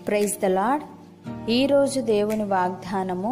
praise the lord ఈరోజు దేవుని వాగ్దానము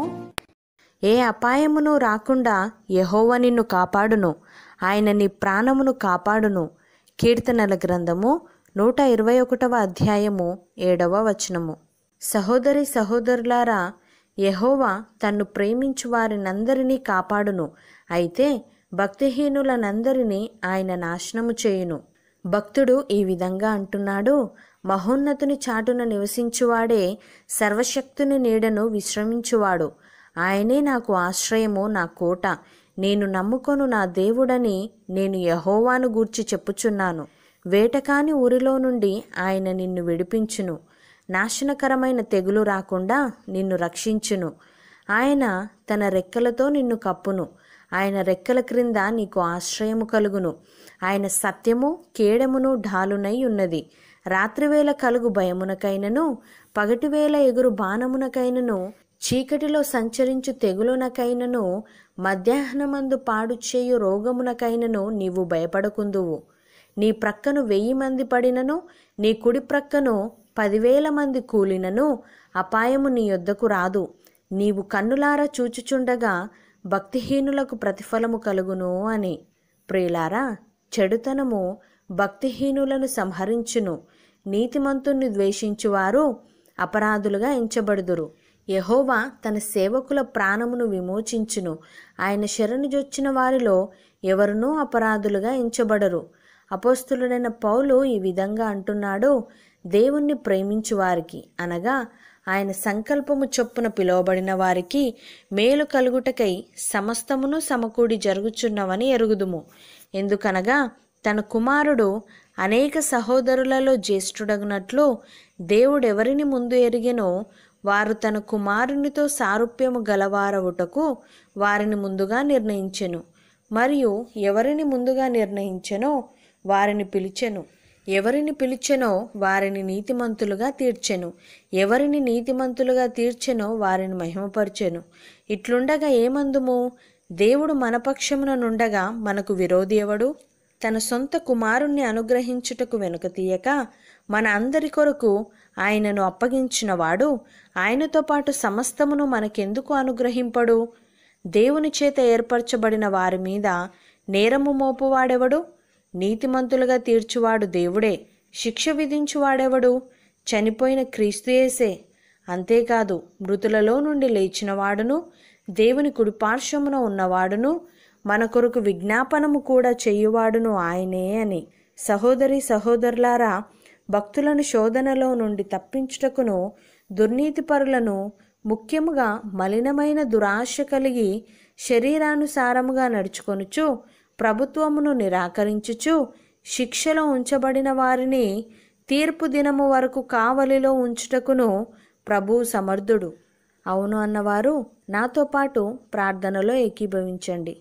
ఏ అపాయమును రాకుండా యెహోవ నిన్ను కాపాడును ఆయన నీ ప్రాణమును కాపాడును కీర్తనల గ్రంథము నూట ఇరవై ఒకటవ అధ్యాయము ఏడవ వచనము సహోదరి సహోదరులారా యెహోవా తన్ను ప్రేమించు వారినందరినీ కాపాడును అయితే భక్తిహీనులనందరినీ ఆయన నాశనము చేయును భక్తుడు ఈ విధంగా అంటున్నాడు మహోన్నతుని చాటున నివసించువాడే సర్వశక్తుని నీడను విశ్రమించువాడు ఆయనే నాకు ఆశ్రయము నా కోట నేను నమ్ముకొను నా దేవుడని నేను యహోవాను గూర్చి చెప్పుచున్నాను వేటకాని ఊరిలో నుండి ఆయన నిన్ను విడిపించును నాశనకరమైన తెగులు రాకుండా నిన్ను రక్షించును ఆయన తన రెక్కలతో నిన్ను కప్పును ఆయన రెక్కల క్రింద నీకు ఆశ్రయము కలుగును ఆయన సత్యము కేడమును ఢాలునై ఉన్నది రాత్రివేళ కలుగు భయమునకైనను పగటివేళ ఎగురు బాణమునకైనను చీకటిలో సంచరించు తెగులునకైనను మధ్యాహ్నమందు పాడు చేయు రోగమునకైనను నీవు భయపడకుందువు నీ ప్రక్కను వెయ్యి మంది పడినను నీ కుడి ప్రక్కను పదివేల మంది కూలినను అపాయము నీ యొద్దకు రాదు నీవు కన్నులారా చూచుచుండగా భక్తిహీనులకు ప్రతిఫలము కలుగును అని ప్రియులారా చెడుతనము భక్తిహీనులను సంహరించును నీతిమంతుణ్ణి ద్వేషించువారు అపరాధులుగా ఎంచబడుదురు యహోవా తన సేవకుల ప్రాణమును విమోచించును ఆయన శరణుజొచ్చిన వారిలో ఎవరునూ అపరాధులుగా ఎంచబడరు అపోస్తులుడైన పౌలు ఈ విధంగా అంటున్నాడు దేవుణ్ణి ప్రేమించు వారికి అనగా ఆయన సంకల్పము చొప్పున పిలువబడిన వారికి మేలు కలుగుటకై సమస్తమును సమకూడి జరుగుచున్నవని ఎరుగుదుము ఎందుకనగా తన కుమారుడు అనేక సహోదరులలో జ్యేష్ఠుడగునట్లు దేవుడెవరిని ముందు ఎరిగెనో వారు తన కుమారునితో సారూప్యము గలవారవుటకు వారిని ముందుగా నిర్ణయించెను మరియు ఎవరిని ముందుగా నిర్ణయించెనో వారిని పిలిచెను ఎవరిని పిలిచెనో వారిని నీతిమంతులుగా తీర్చెను ఎవరిని నీతిమంతులుగా తీర్చెనో వారిని మహిమపరచెను ఇట్లుండగా ఏమందుము దేవుడు మన పక్షమున నుండగా మనకు విరోధి ఎవడు తన సొంత కుమారుణ్ణి అనుగ్రహించుటకు వెనుక తీయక మన అందరి కొరకు ఆయనను అప్పగించినవాడు ఆయనతో పాటు సమస్తమును మనకెందుకు అనుగ్రహింపడు దేవుని చేత ఏర్పరచబడిన వారి మీద నేరము మోపువాడెవడు నీతిమంతులుగా తీర్చువాడు దేవుడే శిక్ష విధించువాడెవడు చనిపోయిన క్రీస్తుయేసే అంతేకాదు మృతులలో నుండి లేచినవాడును దేవుని కుడిపార్శ్వమున ఉన్నవాడును మన కొరకు విజ్ఞాపనము కూడా చెయ్యువాడును ఆయనే అని సహోదరి సహోదరులారా భక్తులను శోధనలో నుండి తప్పించుటకును దుర్నీతిపరులను ముఖ్యముగా మలినమైన దురాశ కలిగి శరీరానుసారముగా నడుచుకొనుచు ప్రభుత్వమును నిరాకరించుచు శిక్షలో ఉంచబడిన వారిని తీర్పు దినము వరకు కావలిలో ఉంచుటకును ప్రభు సమర్థుడు అవును అన్నవారు నాతో పాటు ప్రార్థనలో ఏకీభవించండి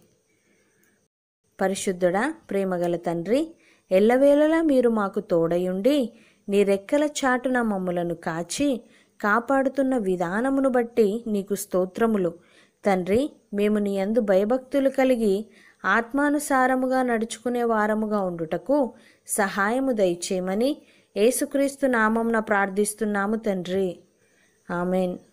పరిశుద్ధుడా ప్రేమగల తండ్రి ఎల్లవేళలా మీరు మాకు తోడయుండి నీ రెక్కల చాటున మమ్ములను కాచి కాపాడుతున్న విధానమును బట్టి నీకు స్తోత్రములు తండ్రి మేము నీ యందు భయభక్తులు కలిగి ఆత్మానుసారముగా నడుచుకునే వారముగా ఉండుటకు సహాయము దయచేయమని యేసుక్రీస్తు నామంన ప్రార్థిస్తున్నాము తండ్రి ఆమెన్